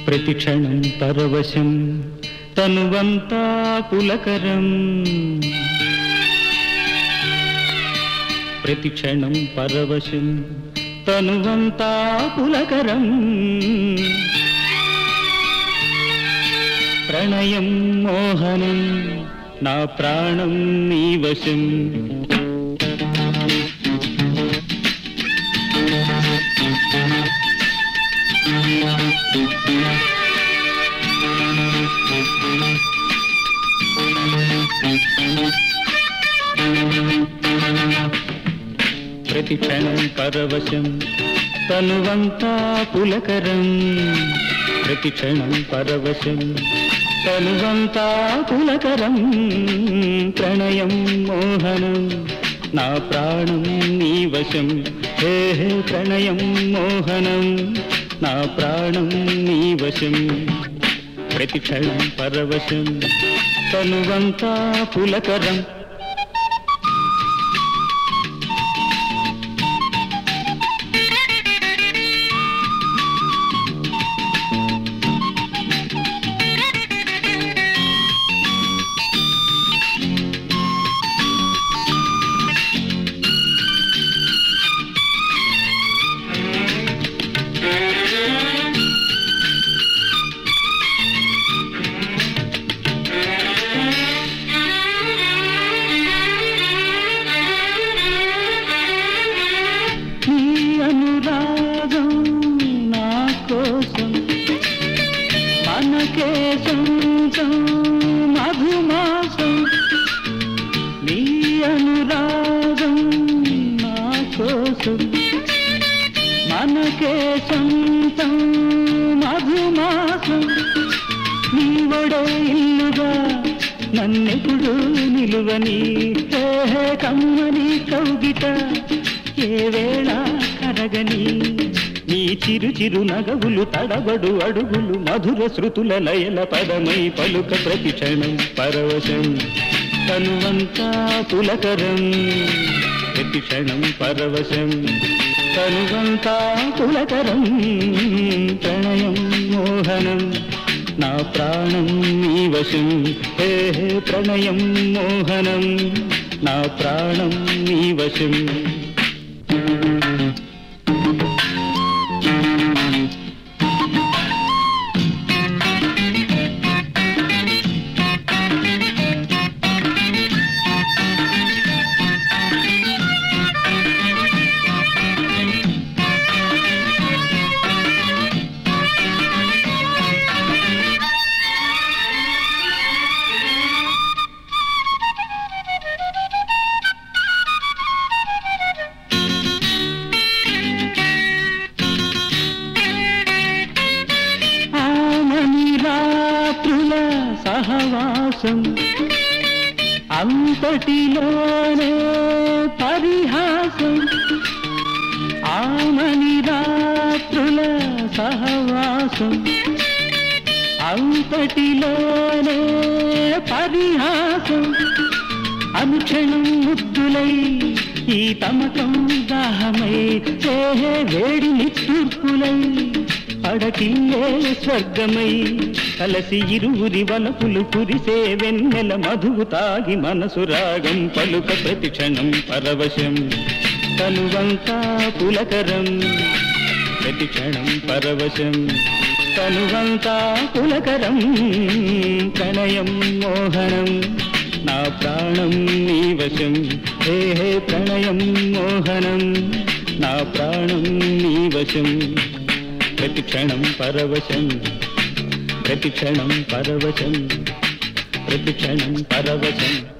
ప్రతి క్షణం పరవశం తనువంతా పులకరం ప్రతి క్షణం పరవశం తనువంతా పులకరం ప్రణయం మోహనం నా ప్రాణం నీ వశం ప్రతి క్షణం పరవశం తనువంతా పులకరం ప్రతి క్షణం పరవశం తనువంతా పులకరం ప్రణయం మోహనం నా ప్రాణం నీ వశం హే హే ప్రణయం మోహనం నా ప్రాణం నీ వశం ప్రతి క్షణం పరవశం తనువంతా పులకరం నీ అనురాగం నా కోసం మనకే సొంతం మధుమాసం నీ అనురాగం నా కోసం మనకే సొంతం మధుమాసం నీ ఒడే ఇల్లుగా నన్నెప్పుడు నిలువని హే హే కమ్మని కౌగిట ఏ వేళ కరగని నీ చిరు చిరు నగవులు తడబడు అడుగులు మధుర శృతుల లయల పదమై పలుక ప్రతి క్షణం పరవశం తనువంతా పులకరం ప్రతి క్షణం పరవశం తనువంతా పులకరం ప్రణయం మోహనం నా ప్రాణం నీ వశం హే హే ప్రణయం మోహనం నా ప్రాణం నీ వశం ఆమని రాత్రుల సహవాసం అంతటిలోనే పరిహాసం ఆమని రాత్రుల సహవాసం అంతటిలోనే పరిహాసం అనుక్షణం ముద్దులై ఈ తమకం దాహమై చేహే వేడి నిట్టూర్పులై పడకిల్లే స్వర్గమై కలసి ఇరువురి వలపులు కురిసే వెన్నెల మధువు తాగి మనసు రాగం పలుక ప్రతి క్షణం పరవశం తనువంతా పులకరం ప్రతి క్షణం పరవశం తనువంతా పులకరం ప్రణయం మోహనం నా ప్రాణం నీ వశం హే హే ప్రణయం మోహనం నా ప్రాణం నీ వశం ప్రతి క్షణం పరవశం ప్రతి క్షణం పరవశం ప్రతి క్షణం పరవశం